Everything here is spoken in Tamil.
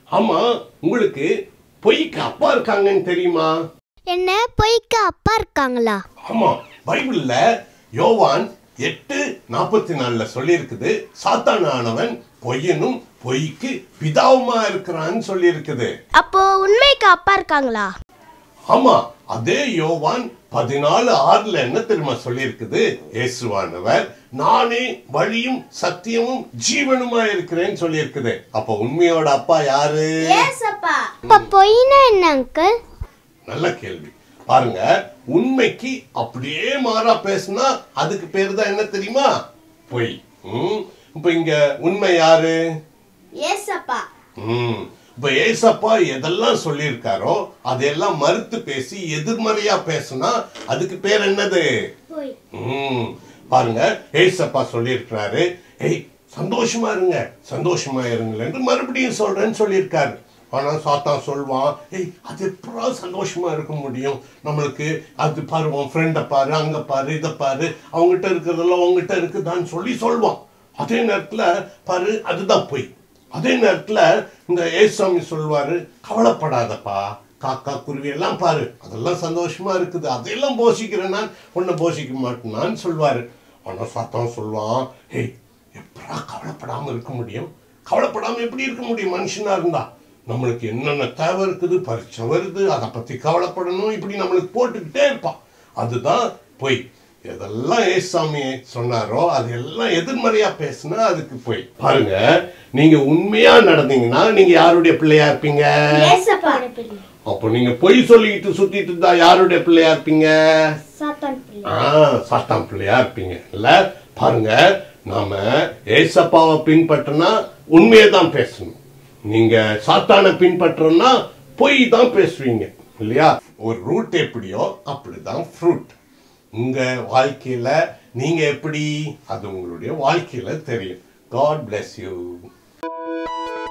ஆமா உங்களுக்கு பொய்க்கு அப்பா இருக்காங்கன்னு தெரியுமா என்ன பொய்க்கு அப்பா இருக்காங்களா ஆமா பைபிள்ல யோவான் எட்டு நாற்பத்தி நாலுல சொல்லியிருக்குது சாத்தானானவன் பொய்யனும் பொய்க்கு பிதாவுமா இருக்கிறான்னு சொல்லியிருக்குது அப்போ உண்மைக்கு அப்பா இருக்காங்களா ஆமா அதே யோவான் பதினாலு ஆறுல என்ன தெரியுமா சொல்லியிருக்குது இயேசுவானவர் நானே வழியும் சத்தியமும் ஜீவனுமா இருக்கிறேன்னு சொல்லியிருக்குது அப்ப உண்மையோட அப்பா யாரு அப்பா பொய்னா என்ன அங்கிள் நல்ல கேள்வி பாருங்க உண்மைக்கு அப்படியே மாறா பேசுனா அதுக்கு பேர் தான் என்ன தெரியுமா பொய் ம், இப்ப இங்க உண்மை யாரு ஏசப்பா ம். இப்ப ஏசப்பா எதெல்லாம் சொல்லியிருக்காரோ அதையெல்லாம் மறுத்து பேசி எதிர்மறையா பேசுனா அதுக்கு பேர் என்னது போய் ம். பாருங்க ஏசப்பா சொல்லியிருக்கிறாரு ஏய் சந்தோஷமா இருங்க சந்தோஷமா இருங்கள் என்று மறுபடியும் சொல்றேன்னு சொல்லியிருக்காரு ஆனா சாத்தான் சொல்வான் ஏய் அது எப்படா சந்தோஷமா இருக்க முடியும் நம்மளுக்கு அது பாரு உன் ஃப்ரெண்டை பாரு அங்க பாரு இதை பாரு அவங்ககிட்ட இருக்கிறதெல்லாம் உங்ககிட்ட இருக்குதான்னு சொல்லி சொல்வான் அதே நேரத்துல பாரு அதுதான் பொய் அதே நேரத்துல இந்த ஏசாமி சொல்வாரு கவலைப்படாதப்பா காக்கா குருவி எல்லாம் பாரு அதெல்லாம் சந்தோஷமா இருக்குது அதையெல்லாம் போஷிக்கிறேன் நான் உன்னை போஷிக்க மாட்டேனான்னு சொல்வாரு ஆனா சத்தம் சொல்லுவான் ஏய் எப்படா கவலைப்படாம இருக்க முடியும் கவலைப்படாம எப்படி இருக்க முடியும் மனுஷனா இருந்தா நம்மளுக்கு என்னென்ன தேவை இருக்குது பரீட்சை வருது அதை பத்தி கவலைப்படணும் இப்படி நம்மளுக்கு போட்டுக்கிட்டே இருப்பான் அதுதான் பொய் எதெல்லாம் ஏசாமி சொன்னாரோ அது எல்லாம் எதிர்மறையா பேசினா அதுக்கு பொய் பாருங்க நீங்க உண்மையா நடந்தீங்கன்னா நீங்க யாருடைய பிள்ளையா இருப்பீங்க ஏசப்பா அப்போ நீங்க பொய் சொல்லிக்கிட்டு சுத்திட்டு இருந்தா யாருடைய பிள்ளையா இருப்பீங்க சாத்தான் பிள்ளை ஆ சாத்தான் பிள்ளையா இருப்பீங்க இல்ல பாருங்க நாம ஏசப்பாவை பின்பற்றினா உண்மையை தான் பேசணும் நீங்க சாத்தானை பின்பற்றோம்னா பொய் தான் பேசுவீங்க இல்லையா ஒரு ரூட் எப்படியோ அப்படிதான் ஃப்ரூட் உங்க வாழ்க்கையில நீங்க எப்படி அது உங்களுடைய வாழ்க்கையில தெரியும் காட் bless யூ